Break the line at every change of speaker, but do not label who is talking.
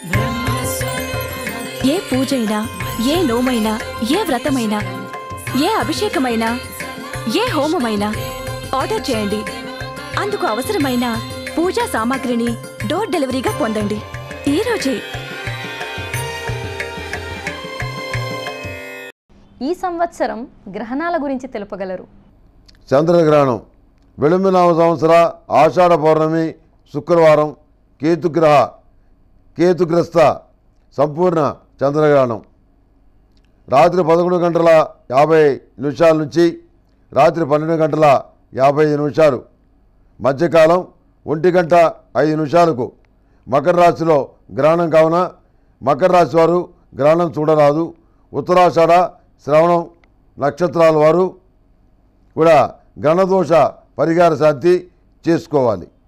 ఏ పూజైనా ఏ నోమైనా ఏ వ్రతమైనా ఏ అభిషేకమైనా ఏ హోమమైనా ఆర్డర్ చేయండి అందుకు అవసరమైన పూజా సామాగ్రిని డోర్ డెలివరీగా పొందండి ఈ రోజే
ఈ సంవత్సరం గ్రహణాల గురించి తెలుపగలరు
చంద్రగ్రహణం వెలుంబినామ సంవత్సర ఆషాఢ పౌర్ణమి శుక్రవారం కేతుగ్రహ కేతుగ్రస్త సంపూర్ణ చంద్రగ్రహణం రాత్రి పదకొండు గంటల యాభై నిమిషాల నుంచి రాత్రి పన్నెండు గంటల యాభై ఐదు నిమిషాలు మధ్యకాలం ఒంటి గంట ఐదు నిమిషాలకు మకర రాశిలో గ్రహణం కావున మకర రాశి వారు గ్రహణం చూడరాదు ఉత్తరాషాఢ శ్రవణం నక్షత్రాల వారు కూడా గ్రహణదోష పరిహార శాంతి చేసుకోవాలి